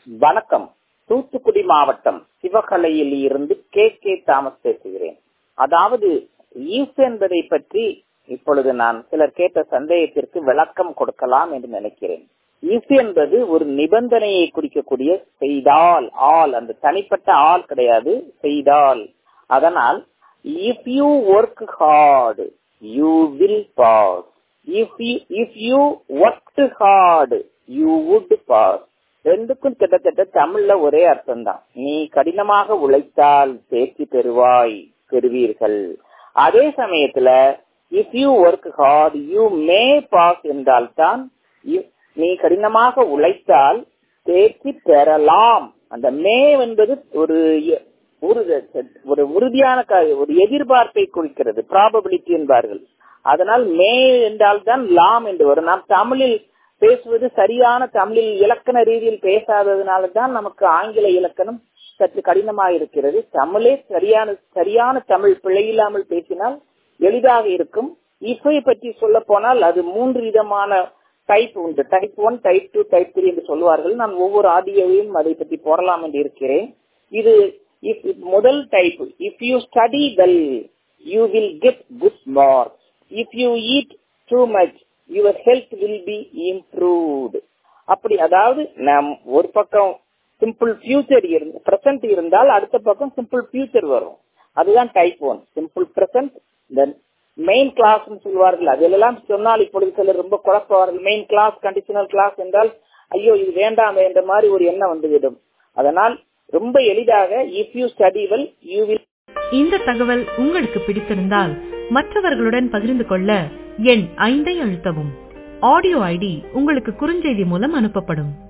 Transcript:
வணக்கம் தூத்துக்குடி மாவட்டம் சிவகலையில் இருந்து கே கே தாமஸ் பேசுகிறேன் அதாவது ஈஸ் என்பதை பற்றி இப்பொழுது நான் சிலர் கேட்ட சந்தேகத்திற்கு விளக்கம் கொடுக்கலாம் என்று நினைக்கிறேன் இஃப் என்பது ஒரு நிபந்தனையை குறிக்கக்கூடிய செய்தால் ஆல் அந்த தனிப்பட்ட ஆள் கிடையாது செய்தால் அதனால் if you work hard you will pass if you if you work hard you would pass ரெண்டுக்கும் கிட்டத்தட்ட தமிழ்ல ஒரே அர்த்தம் தான் நீ கடினமாக உழைத்தால் தேர்ச்சி பெறுவாய் பெறுவீர்கள் அதே சமயத்துல if you work hard you may pass என்றால் தான் நீ கடினமாக உழைத்தால் தேர்ச்சி பெறலாம் அந்த மே என்பது ஒரு ஒரு உறுதியான ஒரு எதிர்பார்ப்பை குறிக்கிறது ப்ராபபிலிட்டி என்பார்கள் அதனால் மே என்றால் தான் லாம் என்று வரும் நாம் தமிழில் பேசுவது சரியான தமிழில் இலக்கண ரீதியில் பேசாததுனால தான் நமக்கு ஆங்கில இலக்கணம் சற்று கடினமாக இருக்கிறது தமிழே சரியான சரியான தமிழ் பிழையில்லாமல் பேசினால் எளிதாக இருக்கும் இஃபை பற்றி சொல்ல போனால் அது மூன்று விதமான டைப் உண்டு type one type two type three என்று சொல்வார்கள் நான் ஒவ்வொரு ஆடியோவையும் அதை பற்றி போடலாம் என்று இருக்கிறேன் இது முதல் type if you study well you will get good marks if you eat too much your health will be improved அப்படி அதாவது நம் ஒரு பக்கம் சிம்பிள் ஃபியூச்சர் இருந்து பிரசன்ட் இருந்தால் அடுத்த பக்கம் சிம்பிள் ஃபியூச்சர் வரும் அதுதான் type one simple present then main class சொல்வார்கள் அதிலெல்லாம் சொன்னால் இப்பொழுது சிலர் ரொம்ப குழப்பவார்கள் மெயின் கிளாஸ் கண்டிஷனல் கிளாஸ் என்றால் ஐயோ இது வேண்டாம் என்ற மாதிரி ஒரு எண்ணம் வந்துவிடும் அதனால் ரொம்ப எளிதாக if you study well you will இந்த தகவல் உங்களுக்கு பிடித்திருந்தால் மற்றவர்களுடன் பகிர்ந்து கொள்ள எண் ஐந்தை அழுத்தவும் ஆடியோ ஐடி உங்களுக்கு குறுஞ்செய்தி மூலம் அனுப்பப்படும்